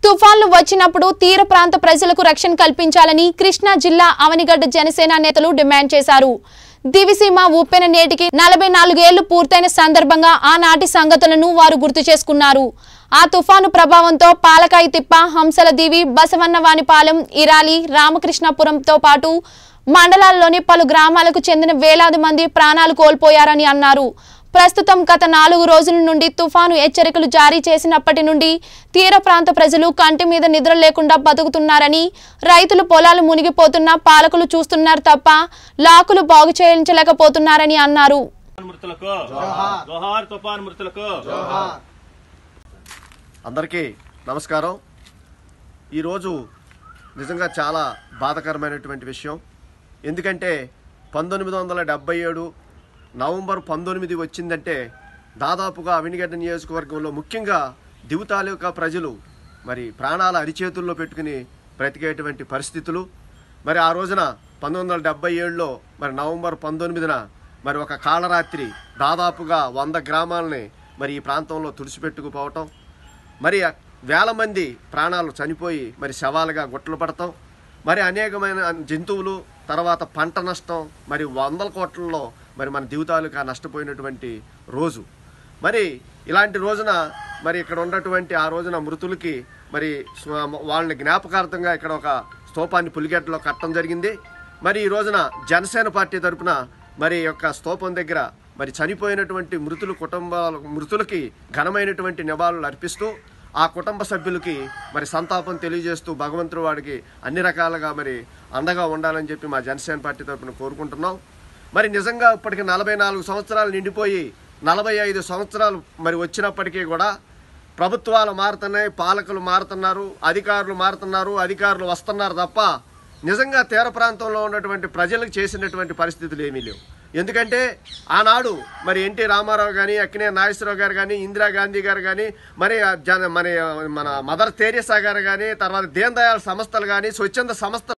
తుఫాన్లు వచ్చినప్పుడు తీర ప్రాంత ప్రజలకు రక్షణ కల్పించాలని కృష్ణా జిల్లా అవనిగడ్డ జనసేన నేతలు డిమాండ్ చేశారు దివిసీమ ఉప్పెన నేటికి నలభై నాలుగేళ్లు పూర్తయిన సందర్భంగా ఆనాటి సంగతులను వారు గుర్తు చేసుకున్నారు ఆ తుఫాను ప్రభావంతో పాలకాయి తిప్ప హంసల దీవి బసవన్నవానిపాలెం ఇరాలి రామకృష్ణాపురంతో పాటు మండలాల్లోని పలు గ్రామాలకు చెందిన వేలాది మంది ప్రాణాలు కోల్పోయారని అన్నారు ప్రస్తుతం గత నాలుగు రోజుల నుండి తుఫాను హెచ్చరికలు జారీ చేసినప్పటి నుండి తీర ప్రాంత ప్రజలు కంటి మీద నిద్ర లేకుండా బతుకుతున్నారని రైతులు పొలాలు మునిగిపోతున్నా పాలకులు చూస్తున్నారు తప్ప లాకులు బాగు చేయించలేకపోతున్నారని అన్నారు మృతులకు జోహార్ తుఫాన్ మృతులకు అందరికీ నమస్కారం ఈరోజు నిజంగా చాలా బాధకరమైనటువంటి విషయం ఎందుకంటే పంతొమ్మిది వందల డెబ్బై ఏడు నవంబర్ పంతొమ్మిది వచ్చిందంటే దాదాపుగా అవినిగడ్డ నియోజకవర్గంలో ముఖ్యంగా దివు తాలూకా ప్రజలు మరి ప్రాణాల అరిచేతుల్లో పెట్టుకుని బ్రతికేటువంటి పరిస్థితులు మరి ఆ రోజున పంతొమ్మిది వందల డెబ్బై ఏడులో మరి నవంబర్ పంతొమ్మిదిన మరి ఒక కాళరాత్రి దాదాపుగా వంద గ్రామాలని మరి ఈ ప్రాంతంలో తుడిచిపెట్టుకుపోవటం మరి వేల మంది ప్రాణాలు చనిపోయి మరి శవాలుగా గుట్టలు పడతాం మరి అనేకమైన జంతువులు తర్వాత పంట నష్టం మరి వందల కోట్లలో మరి మన జీవితాలుగా నష్టపోయినటువంటి రోజు మరి ఇలాంటి రోజున మరి ఇక్కడ ఉన్నటువంటి ఆ రోజున మృతులకి మరి స్వ- వాళ్ళని జ్ఞాపకార్థంగా ఇక్కడ ఒక స్తూపాన్ని పులిగెట్టలో కట్టడం జరిగింది మరి ఈ రోజున జనసేన పార్టీ తరపున మరి ఈ యొక్క స్తూపం దగ్గర మరి చనిపోయినటువంటి మృతులు కుటుంబాల మృతులకి ఘనమైనటువంటి నివాళులు అర్పిస్తూ ఆ కుటుంబ సభ్యులకి మరి సంతాపం తెలియజేస్తూ భగవంతుడు వాడికి అన్ని రకాలుగా మరి అండగా ఉండాలని చెప్పి మా జనసేన పార్టీ తరపున కోరుకుంటున్నాం మరి నిజంగా ఇప్పటికి నలభై నాలుగు సంవత్సరాలు నిండిపోయి నలభై ఐదు సంవత్సరాలు మరి వచ్చినప్పటికీ కూడా ప్రభుత్వాలు మారుతున్నాయి పాలకులు మారుతున్నారు అధికారులు మారుతున్నారు అధికారులు వస్తున్నారు తప్ప నిజంగా తీర ప్రాంతంలో ఉన్నటువంటి ప్రజలకు చేసినటువంటి పరిస్థితులు ఏమీ లేవు ఎందుకంటే ఆనాడు మరి ఎన్టీ రామారావు కానీ అక్కినే నాగేశ్వరరావు గారు కానీ ఇందిరాగాంధీ గారు కానీ మరి ఆ జన మన మన మదర్ తెరేసా గారు కానీ తర్వాత దీన్ దయాళ్ సంస్థలు కానీ స్వచ్ఛంద సంస్థ